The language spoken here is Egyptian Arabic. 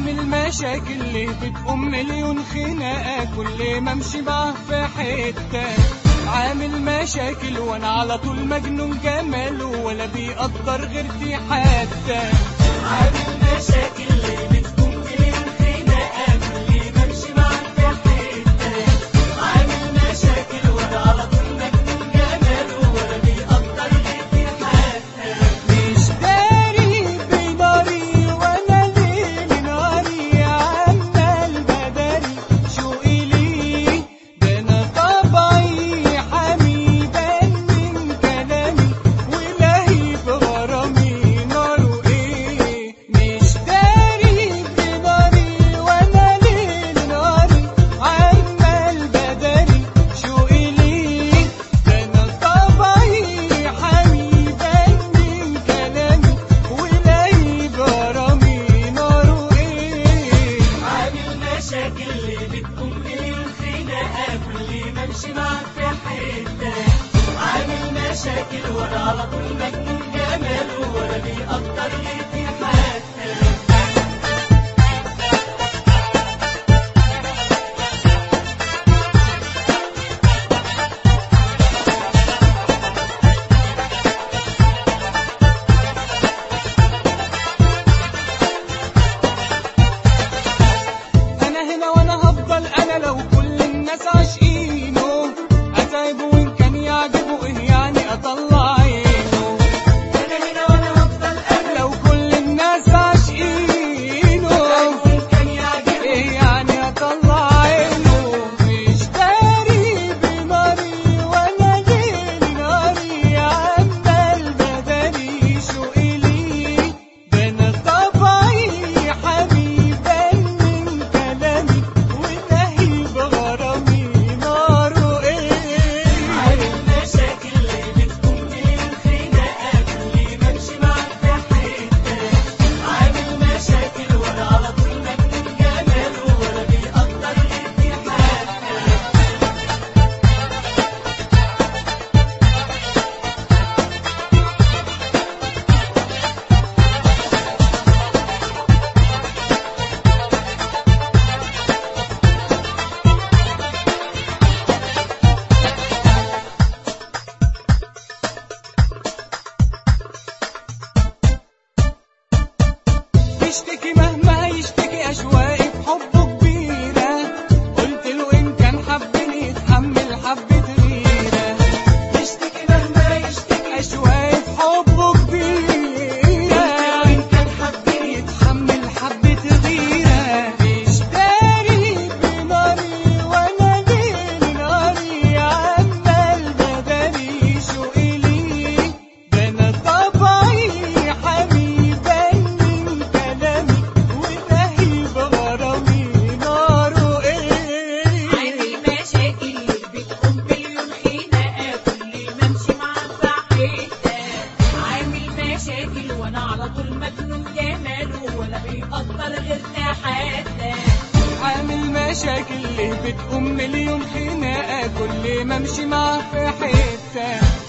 عامل مشاكل ليه بتقوم مليون خناقة كل ما امشي معاه في حتة عامل مشاكل وانا على طول مجنون جماله ولا بيقدر غيرتي حتى عامل مشاكل ليه بتقوم مليون خناقة كل ما امشي معاه في حتة عامل مشاكل وانا على طول مجنون جماله ولا بيقدر غيرتي حتى مش داري بناري وانا ليل ناري عمال بداري شوقي ليه ده انا طبعي حامي بان من كلامي ولهي بغرامي ناره ايه مش داري بناري وانا ليل ناري عمال بداري شوقي ليه ده انا طبعي حامي بان من كلامي ولهي بغرامي ناره ايه عامل مشاكل اللي بتكون من الخناقة كل ما امشي معاك في حتة عامل مشاكل وانا على طول مجنون جماله ولا بيقدر غيرتي حتى انا هنا وانا هفضل انا لو كل الناس عاشقينه اتعب وان كان يعجبه ايه يعني اطلع عينه انا هنا وانا هفضل انا لو كل الناس عاشقينه اتعب وان كان يعجبه ايه يعني اطلع عينه مش داري بناري وانا ليل ناري عمال بداري شوقي ليه ده انا طبعي حبيبا من كلامي ونهي بغرامي ناره ايه عامل مشاكل اللي بتكون من الخناقه كل ما امشي معاك في حته عامل مشاكل وانا على طول مجنون جماله ولا بيقدر غيرتي حتى يشتكي مهما يشتكي أشواقي بحبه كبيرة قلت له إن كان حبني يتحمل حبة غيرة يشتكي مهما يشتكي أشواقي بحبه كبيرة إن كان حبني يتحمل حبة غيرة مش داري بناري وأنا ليل ناري عمال بداري شوقي ليه ده أنا طبعي حبيبا من كلامي ونهي بغرامي ناره إيه عامل مشاكل بتقوم مليون خناقة كل ما امشي معاك في حتة عامل مشاكل وانا على طول مجنون جماله ولا بيقدر غير حتى عامل مشاكل ليه بتقوم مليون خناقة كل ما امشي معاه في حتة